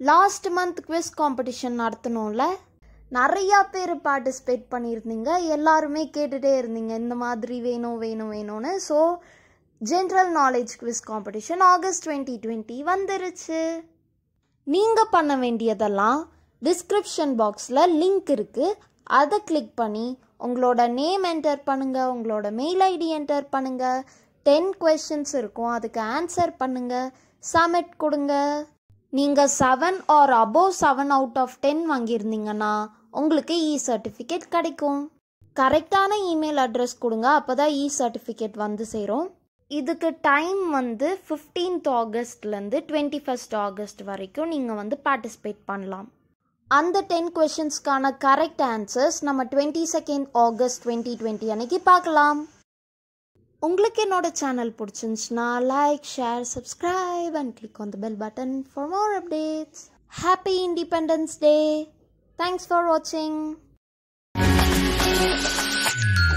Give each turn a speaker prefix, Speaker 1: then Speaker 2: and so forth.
Speaker 1: last month quiz competition நடத்தினோம்ல நிறையா பேர் பார்ட்டிசிபேட் பண்ணியிருந்தீங்க எல்லாருமே கேட்டுகிட்டே இருந்தீங்க இந்த மாதிரி வேணும் வேணும் வேணும்னு so general knowledge quiz competition August twenty twenty வந்துருச்சு நீங்கள் பண்ண வேண்டியதெல்லாம் டிஸ்கிரிப்ஷன் பாக்ஸில் லிங்க் இருக்குது அதை கிளிக் பண்ணி உங்களோட நேம் என்டர் பண்ணுங்கள் உங்களோட மெயில் ஐடி என்டர் பண்ணுங்கள் டென் கொஷின்ஸ் இருக்கும் அதுக்கு ஆன்சர் பண்ணுங்கள் சப்மிட் கொடுங்க நீங்கள் seven or above seven out of ten வாங்கியிருந்தீங்கன்னா உங்களுக்கு இ சர்டிஃபிகேட் கிடைக்கும் கரெக்டான இமெயில் அட்ரஸ் கொடுங்க அப்போ தான் இ சர்டிஃபிகேட் வந்து சேரும் இதுக்கு டைம் வந்து ஃபிஃப்டீன்த் ஆகஸ்ட்லேருந்து டுவெண்ட்டி ஃபஸ்ட் ஆகஸ்ட் வரைக்கும் நீங்கள் வந்து பார்ட்டிசிபேட் பண்ணலாம் அந்த டென் கொஷின்ஸ்க்கான கரெக்ட் ஆன்சர்ஸ் நம்ம twenty second August twenty twenty அன்னைக்கு பார்க்கலாம் உங்களுக்கு என்னோட சேனல் பிடிச்சிருந்துச்சுன்னா like share subscribe and click on the bell button for more updates happy Independence Day thanks for வாட்சிங்